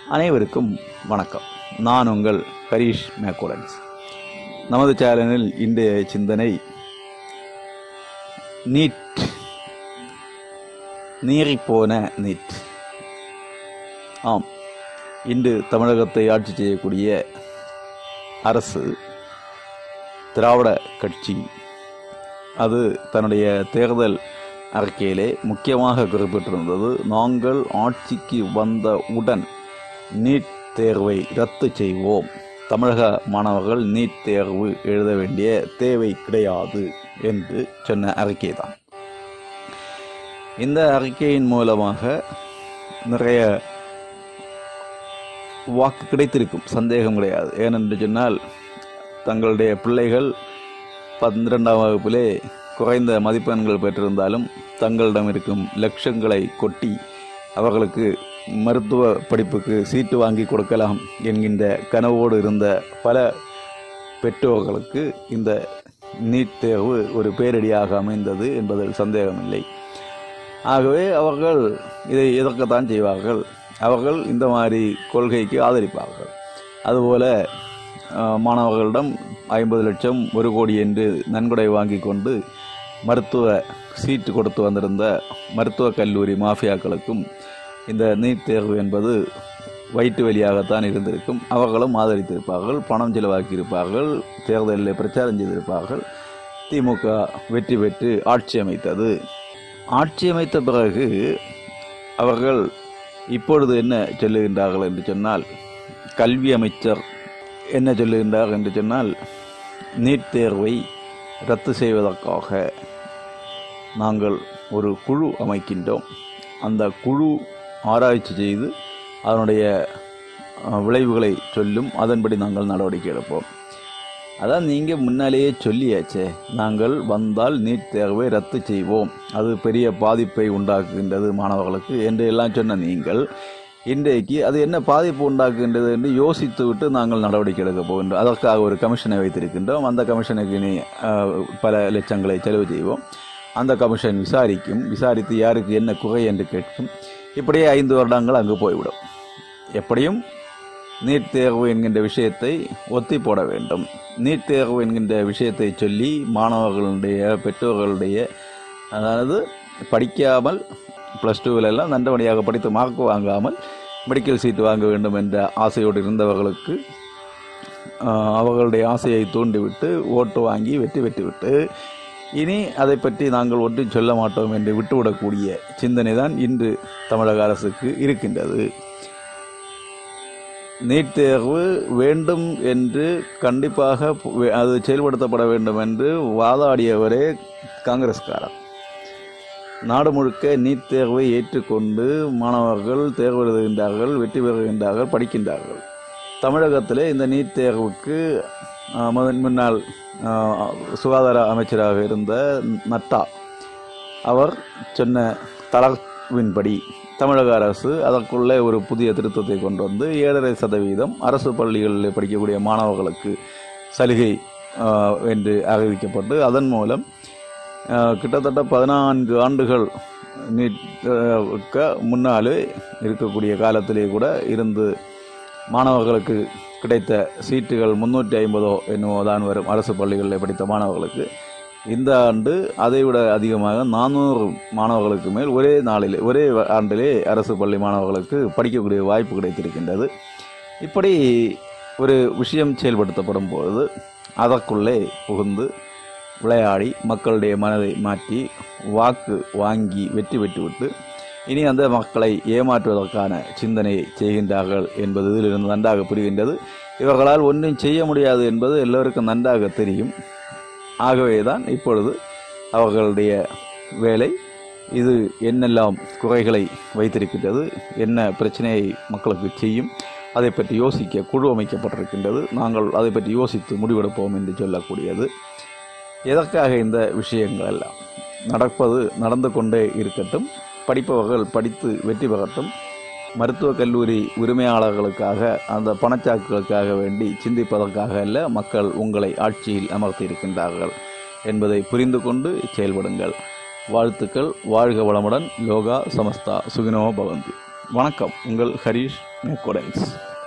அனைவருக்கும் வணக்கம் நான் உங்கள் ஹரீஷ் மேக்கோலன்ஸ் நமது சேனலில் இன்றைய சிந்தனை நீட் நீறிப்போன நீட் ஆம் இன்று தமிழகத்தை ஆட்சி செய்யக்கூடிய அரசு திராவிட கட்சி அது தன்னுடைய தேர்தல் அறிக்கையிலே முக்கியமாக குறிப்பிட்டிருந்தது நாங்கள் ஆட்சிக்கு வந்த உடன் நீட் தேர்வை ரத்து செய்வோம் தமிழக மாணவர்கள் நீட் தேர்வு எழுத வேண்டிய தேவை கிடையாது என்று சொன்ன அறிக்கை தான் இந்த அறிக்கையின் மூலமாக நிறைய வாக்கு கிடைத்திருக்கும் சந்தேகம் கிடையாது ஏனென்று சொன்னால் தங்களுடைய பிள்ளைகள் பன்னிரெண்டாம் வகுப்பிலே குறைந்த மதிப்பெண்கள் பெற்றிருந்தாலும் தங்களிடம் இருக்கும் லட்சங்களை கொட்டி அவர்களுக்கு மருத்துவ படிப்புக்கு சீட்டு வாங்கி கொடுக்கலாம் என்கின்ற கனவோடு இருந்த பல பெற்றோர்களுக்கு இந்த நீட் தேர்வு ஒரு பேரிடியாக அமைந்தது என்பதில் சந்தேகமில்லை ஆகவே அவர்கள் இதை எதிர்க்கத்தான் செய்வார்கள் அவர்கள் இந்த மாதிரி கொள்கைக்கு ஆதரிப்பார்கள் அதுபோல அஹ், மாணவர்களிடம் ஐம்பது லட்சம் ஒரு கோடி என்று நன்கொடை வாங்கி கொண்டு மருத்துவ சீட்டு கொடுத்து வந்திருந்த மருத்துவக் கல்லூரி மாஃபியாக்களுக்கும் இந்த நீட் தேர்வு என்பது வயிற்று வழியாகத்தான் இருந்திருக்கும் அவர்களும் ஆதரித்திருப்பார்கள் பணம் செலவாக்கியிருப்பார்கள் தேர்தலில் பிரச்சாரம் செய்திருப்பார்கள் திமுக வெற்றி பெற்று ஆட்சி அமைத்தது ஆட்சி அமைத்த பிறகு அவர்கள் இப்பொழுது என்ன சொல்லுகின்றார்கள் என்று சொன்னால் கல்வி அமைச்சர் என்ன சொல்லுகின்றார் என்று சொன்னால் நீட் தேர்வை ரத்து செய்வதற்காக நாங்கள் ஒரு குழு அமைக்கின்றோம் அந்த குழு ஆராய்ச்சி செய்து அதனுடைய அஹ், விளைவுகளை சொல்லும் அதன்படி நாங்கள் நடவடிக்கை எடுப்போம் அதான் நீங்கள் முன்னாலேயே சொல்லியாச்சே நாங்கள் வந்தால் நீட் தேர்வை ரத்து செய்வோம் அது பெரிய பாதிப்பை உண்டாக்குகின்றது மாணவர்களுக்கு என்று எல்லாம் சொன்ன நீங்கள் இன்றைக்கு அது என்ன பாதிப்பு உண்டாக்குகின்றது என்று யோசித்து விட்டு நாங்கள் நடவடிக்கை எடுக்க போகின்றோம் அதற்காக ஒரு கமிஷனை வைத்திருக்கின்றோம் அந்த கமிஷனுக்கு இனி அஹ், பல லட்சங்களை செலவு செய்வோம் அந்த கமிஷன் விசாரிக்கும் விசாரித்து யாருக்கு என்ன குறை என்று கேட்கும் இப்படியே ஐந்து வருடங்கள் அங்கு போய்விடும் எப்படியும் நீட் தேர்வு என்கின்ற விஷயத்தை ஒத்தி போட வேண்டும் நீட் தேர்வு என்கின்ற விஷயத்தை சொல்லி மாணவர்களுடைய பெற்றோர்களுடைய அதாவது படிக்காமல் ப்ளஸ் டூவிலெல்லாம் நன்றபடியாக படித்து மார்க் வாங்காமல் மெடிக்கல் சீட் வாங்க வேண்டும் என்ற ஆசையோடு இருந்தவர்களுக்கு ஆஹ், அவர்களுடைய ஆசையை தூண்டிவிட்டு ஓட்டு வாங்கி வெற்றி பெற்றுவிட்டு இனி அதை பற்றி நாங்கள் ஒன்றும் சொல்ல மாட்டோம் என்று விட்டுவிடக்கூடிய சிந்தனை தான் இன்று தமிழக அரசுக்கு இருக்கின்றது நீட் தேர்வு வேண்டும் என்று கண்டிப்பாக வே- அது செயல்படுத்தப்பட வேண்டும் என்று வாதாடியவரே காங்கிரஸ்காரர் நாடு முழுக்க நீட் தேர்வை ஏற்றுக்கொண்டு மாணவர்கள் தேர்வு எழுதுகின்றார்கள் வெற்றி பெறுகின்றார்கள் படிக்கின்றார்கள் தமிழகத்திலே இந்த நீட் தேர்வுக்கு ஆஹ், முதன் முன்னாள் ஆஹ், சுகாதார அமைச்சராக இருந்த நட்டா அவர் சொன்ன தளர்வின்படி தமிழக அரசு அதற்குள்ளே ஒரு புதிய திருத்தத்தை கொண்டு வந்து ஏழரை சதவீதம் அரசு பள்ளிகளில் படிக்கக்கூடிய மாணவர்களுக்கு சலுகை ஆஹ், என்று அறிவிக்கப்பட்டு அதன் மூலம் ஆஹ், கிட்டத்தட்ட பதினான்கு ஆண்டுகள் நீட்க முன்னாலே இருக்கக்கூடிய காலத்திலே கூட இருந்து மாணவர்களுக்கு கிடைத்த சீட்டுகள் முன்னூற்றி ஐம்பதோ என்னவோ தான் வரும் அரசு பள்ளிகளில் படித்த மாணவர்களுக்கு இந்த ஆண்டு அதைவிட அதிகமாக நானூறு மாணவர்களுக்கு மேல் ஒரே நாளிலே ஒரே ஆண்டிலே அரசு பள்ளி மாணவர்களுக்கு படிக்கக்கூடிய வாய்ப்பு கிடைத்திருக்கின்றது இப்படி ஒரு விஷயம் செயல்படுத்தப்படும் பொழுது அதற்குள்ளே புகுந்து விளையாடி மக்களுடைய மனதை மாற்றி வாக்கு வாங்கி வெற்றி பெற்றுவிட்டு இனி அந்த மக்களை ஏமாற்றுவதற்கான சிந்தனையை செய்கின்றார்கள் என்பது இதிலிருந்து நன்றாக புரிகின்றது இவர்களால் ஒன்றும் செய்ய முடியாது என்பது எல்லோருக்கும் நன்றாக தெரியும் ஆகவே தான் இப்பொழுது அவர்களுடைய வேலை இது என்னெல்லாம் குறைகளை வைத்திருக்கின்றது என்ன பிரச்சனையை மக்களுக்கு செய்யும் அதை பற்றி யோசிக்க குழு அமைக்கப்பட்டிருக்கின்றது நாங்கள் அதை பற்றி யோசித்து முடிவெடுப்போம் என்று சொல்லக்கூடியது எதற்காக இந்த விஷயங்கள் எல்லாம் நடப்பது நடந்து கொண்டே இருக்கட்டும் படிப்பவர்கள் படித்து வெற்றி பெறட்டும் மருத்துவக் கல்லூரி உரிமையாளர்களுக்காக அந்த பணச்சாக்குகளுக்காக வேண்டி சிந்திப்பதற்காக அல்ல மக்கள் உங்களை ஆட்சியில் அமர்த்தி இருக்கின்றார்கள் என்பதை புரிந்து கொண்டு செயல்படுங்கள் வாழ்த்துக்கள் வாழ்க வளமுடன் யோகா சமஸ்தா சுகினோ பவந்தி வணக்கம் உங்கள் ஹரீஷ் மேக்கோடைல்ஸ்